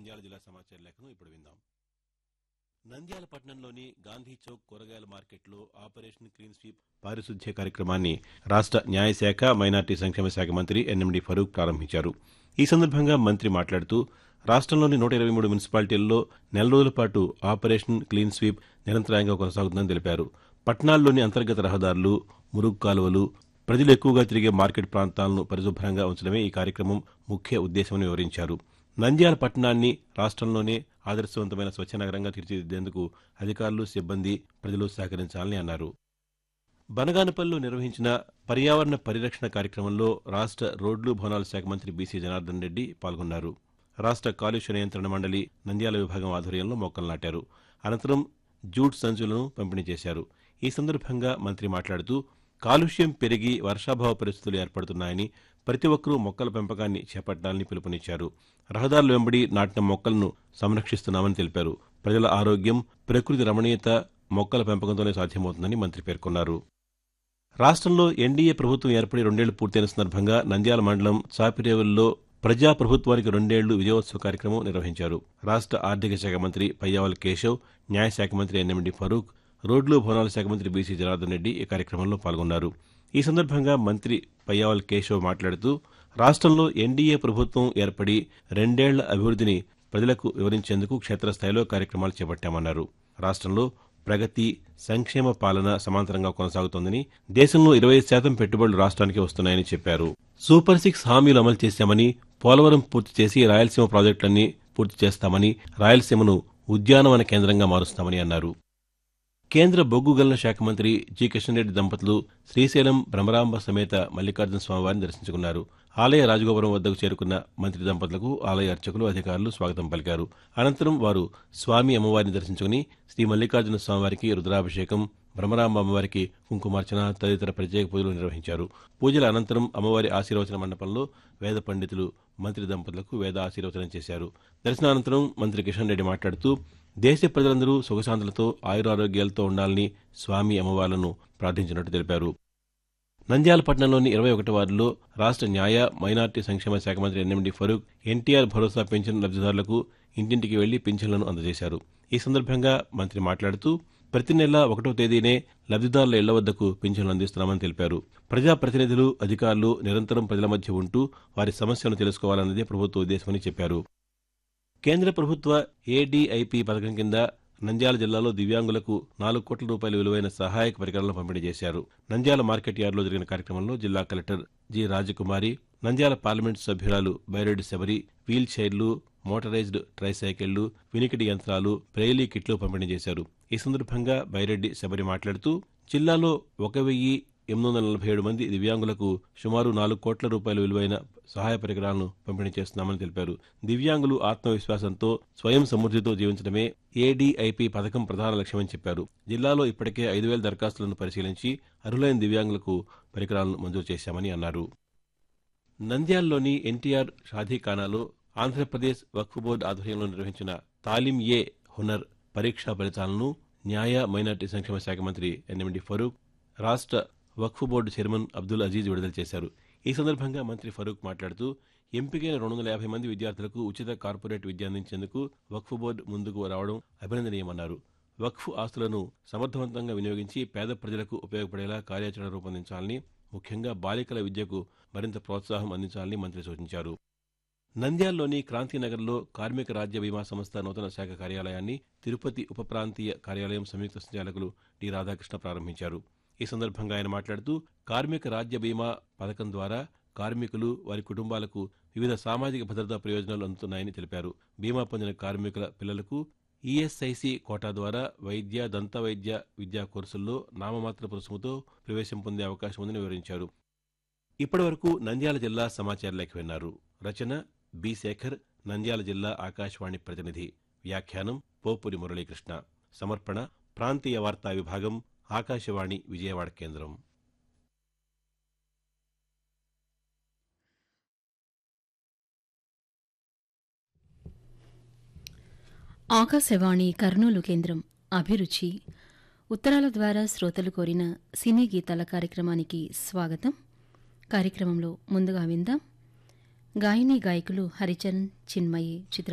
నంద్యాల జిల్లా సమాచార లేఖను ఇప్పుడు విందాం నంద్యాల పట్టణంలోని గాంధీ చౌక్ కూరగాయల మార్కెట్లో ఆపరేషన్ క్లీన్ స్వీప్ పారిశుధ్య కార్యక్రమాన్ని రాష్ట్ర న్యాయశాఖ మైనార్టీ సంక్షేమ శాఖ మంత్రి ఎన్ఎండి ఫరూక్ ప్రారంభించారు ఈ సందర్భంగా మంత్రి మాట్లాడుతూ రాష్ట్రంలోని నూట ఇరవై మూడు మున్సిపాలిటీల్లో నెల రోజుల పాటు ఆపరేషన్ క్లీన్ స్వీప్ నిరంతరాయంగా కొనసాగుతుందని తెలిపారు పట్టణాల్లోని అంతర్గత రహదారులు మురుగు కాలువలు ప్రజలు ఎక్కువగా తిరిగే మార్కెట్ ప్రాంతాలను పరిశుభ్రంగా ఉంచడమే ఈ కార్యక్రమం ముఖ్య ఉద్దేశమని వివరించారు నంద్యాల పట్టణాన్ని రాష్ట్రంలోనే ఆదర్శవంతమైన స్వచ్ఛ నగరంగా తీర్చిదిద్దేందుకు అధికారులు సిబ్బంది ప్రజలు సహకరించాలని అన్నారు బనగానపల్లిలో నిర్వహించిన పర్యావరణ పరిరక్షణ కార్యక్రమంలో రాష్ట్ర రోడ్లు భవనాల శాఖ మంత్రి బీసీ జనార్దన్ రెడ్డి పాల్గొన్నారు రాష్ట్ర కాలుష్య నియంత్రణ మండలి నంద్యాల విభాగం ఆధ్వర్యంలో మొక్కలు నాటారు అనంతరం జూట్ సంచులను పంపిణీ చేశారు ఈ సందర్భంగా మంత్రి మాట్లాడుతూ కాలుష్యం పెరిగి వర్షాభావ పరిస్థితులు ఏర్పడుతున్నాయని ప్రతి ఒక్కరూ మొక్కల పెంపకాన్ని చేపట్టాలని పిలుపునిచ్చారు రహదారుల వెంబడి నాటిన మొక్కలను సంరక్షిస్తున్నామని తెలిపారు ప్రజల ఆరోగ్యం ప్రకృతి రమణీయత మొక్కల పెంపకంతోనే సాధ్యమవుతుందని మంత్రి పేర్కొన్నారు రాష్ట్రంలో ఎన్డీఏ ప్రభుత్వం ఏర్పడి రెండేళ్లు పూర్తయిన సందర్భంగా నంద్యాల మండలం చాపిరేవుల్లో ప్రజా ప్రభుత్వానికి రెండేళ్లు విజయోత్సవ కార్యక్రమం నిర్వహించారు రాష్ట్ర ఆర్థిక శాఖ మంత్రి పయ్యావల్ కేశవ్ న్యాయశాఖ మంత్రి ఎన్ఎండి ఫరూక్ రోడ్లు భవనాల శాఖ మంత్రి బీసీ జనార్దన్ రెడ్డి ఈ కార్యక్రమంలో పాల్గొన్నారు ఈ సందర్భంగా మంత్రి పయ్యావల్ కేశవ్ మాట్లాడుతూ రాష్ట్రంలో ఎన్డీఏ ప్రభుత్వం ఏర్పడి రెండేళ్ల అభివృద్ధిని ప్రజలకు వివరించేందుకు క్షేత్రస్థాయిలో కార్యక్రమాలు చేపట్టామన్నారు రాష్ట్రంలో ప్రగతి సంక్షేమ పాలన సమాంతరంగా కొనసాగుతోందని దేశంలో ఇరవై శాతం పెట్టుబడులు రాష్ట్రానికి వస్తున్నాయని చెప్పారు సూపర్ సిక్స్ హామీలు అమలు చేశామని పోలవరం పూర్తి చేసి రాయలసీమ ప్రాజెక్టులన్నీ పూర్తి చేస్తామని రాయలసీమను ఉద్యానవన కేంద్రంగా మారుస్తామని అన్నారు కేంద్ర బొగ్గు గనుల శాఖ మంత్రి జి కిషన్ రెడ్డి దంపతులు శ్రీశైలం భ్రమరాంబ సమేత మల్లికార్జున స్వామివారిని దర్శించుకున్నారు ఆలయ రాజగోపురం వద్దకు చేరుకున్న మంత్రి దంపతులకు ఆలయ అర్చకులు అధికారులు స్వాగతం పలికారు అనంతరం వారు స్వామి అమ్మవారిని దర్శించుకుని శ్రీ మల్లికార్జున స్వామివారికి రుద్రాభిషేకం భ్రమరాంబ అమ్మవారికి కుంకుమార్చన తదితర ప్రత్యేక పూజలు నిర్వహించారు పూజల అనంతరం అమ్మవారి ఆశీర్వచన మండపంలో వేద పండితులు మంత్రి దంపతులకు వేద ఆశీర్వచనం చేశారు దర్శనానంతరం మంత్రి కిషన్ రెడ్డి మాట్లాడుతూ దేశ ప్రజలందరూ సుఖశాంతులతో ఆయురారోగ్యాలతో ఉండాలని స్వామి అమ్మవార్లను ప్రార్థించినట్టు తెలిపారు నంద్యాల పట్టణంలోని ఇరవై ఒకటి వార్డులో రాష్ట్ర న్యాయ మైనార్టీ సంక్షేమ శాఖ మంత్రి ఎన్ఎండి ఫరూక్ ఎన్టీఆర్ భరోసా పెన్షన్ లబ్దిదారులకు ఇంటింటికి వెళ్లి పింఛన్లను అందజేశారు ఈ సందర్భంగా మంత్రి మాట్లాడుతూ ప్రతి నెల ఒకటో తేదీనే లబ్దిదారుల ఇళ్ల వద్దకు పింఛన్లు అందిస్తున్నామని తెలిపారు ప్రజాప్రతినిధులు అధికారులు నిరంతరం ప్రజల మధ్య ఉంటూ వారి సమస్యలను తెలుసుకోవాలన్నదే ప్రభుత్వ ఉద్దేశమని చెప్పారు కేంద్ర ప్రభుత్వ ఏడీఐపీ పథకం కింద నంద్యాల జిల్లాలో దివ్యాంగులకు నాలుగు కోట్ల రూపాయల విలువైన సహాయక పరికరాలను పంపిణీ చేశారు నంద్యాల మార్కెట్ యార్డులో జరిగిన కార్యక్రమంలో జిల్లా collector G Rajakumari Nandyal parliament సభ్యురాలు బైరెడ్డి శబరి వీల్ చైర్లు మోటరైజ్డ్ ట్రైసైకిళ్లు వినికిడి యంత్రాలు బ్రెయిలీ కిట్లు పంపిణీ చేశారు ఈ సందర్భంగా బైరెడ్డి శబరి మాట్లాడుతూ జిల్లాలో ఒక వెయ్యి ఎనిమిది వందల నలభై ఏడు మంది దివ్యాంగులకు సుమారు నాలుగు కోట్ల రూపాయల విలువైన సహాయ పరికరాలను పంపిణీ చేస్తున్నామని తెలిపారు దివ్యాంగులు ఆత్మవిశ్వాసంతో స్వయం సమృద్ధితో జీవించడమే ఏడీఐపీ పథకం ప్రధాన లక్ష్యమని చెప్పారు జిల్లాలో ఇప్పటికే ఐదు వేల దరఖాస్తులను పరిశీలించి అర్హులైన దివ్యాంగులకు పరికరాలను మంజూరు చేశామని అన్నారు నంద్యాలలోని ఎన్టీఆర్ షాదీఖానాలో ఆంధ్రప్రదేశ్ వక్ఫ్ బోర్డు ఆధ్వర్యంలో నిర్వహించిన తాలిం ఏ హునర్ పరీక్షా ఫలితాలను న్యాయ మైనార్టీ సంక్షేమ శాఖ మంత్రి ఎన్ఎండి ఫరూక్ రాష్ట్ర వక్ఫ్ బోర్డు చైర్మన్ అబ్దుల్ అజీజ్ విడుదల చేశారు ఈ సందర్భంగా మంత్రి ఫరూక్ మాట్లాడుతూ ఎంపికైన రెండు వందల యాభై మంది విద్యార్థులకు ఉచిత కార్పొరేట్ విద్య అందించేందుకు వక్ఫ్ బోర్డు ముందుకు రావడం అభినందనీయమన్నారు వక్ఫ్ ఆస్తులను సమర్థవంతంగా వినియోగించి పేద ప్రజలకు ఉపయోగపడేలా కార్యాచరణ రూపొందించాలని ముఖ్యంగా బాలికల విద్యకు మరింత ప్రోత్సాహం అందించాలని మంత్రి సూచించారు నంద్యాలలోని క్రాంతినగర్లో కార్మిక రాజ్య బీమా సంస్థ నూతన శాఖ కార్యాలయాన్ని తిరుపతి ఉప ప్రాంతీయ కార్యాలయం సంయుక్త సంచాలకులు డి రాధాకృష్ణ ప్రారంభించారు ఈ సందర్భంగా ఆయన మాట్లాడుతూ కార్మిక రాజ్య బీమా పథకం ద్వారా కార్మికులు వారి కుటుంబాలకు వివిధ సామాజిక భద్రతా ప్రయోజనాలు అందుతున్నాయని తెలిపారు బీమా పొందిన కార్మికుల పిల్లలకు ఈఎస్ఐసి కోటా ద్వారా వైద్య దంత వైద్య విద్యా కోర్సుల్లో నామమాత్ర రుసుముతో ప్రవేశం పొందే అవకాశం ఉందని వివరించారు ఇప్పటివరకు నంద్యాల జిల్లా సమాచార లేఖ విన్నారు రచన బి శేఖర్ నంద్యాల జిల్లా ఆకాశవాణి ప్రతినిధి వ్యాఖ్యానం పోపురి మురళీకృష్ణ సమర్పణ ప్రాంతీయ వార్తా విభాగం ఆకాశవాణి విజయవాడ కేంద్రం ఆకాశవాణి కర్నూలు కేంద్రం అభిరుచి ఉత్తరాల ద్వారా శ్రోతలు కోరిన సినీ గీతాల కార్యక్రమానికి స్వాగతం కార్యక్రమంలో ముందుగా విందాం గాయని గాయకులు హరిచరణ్ చిన్మయి చిత్ర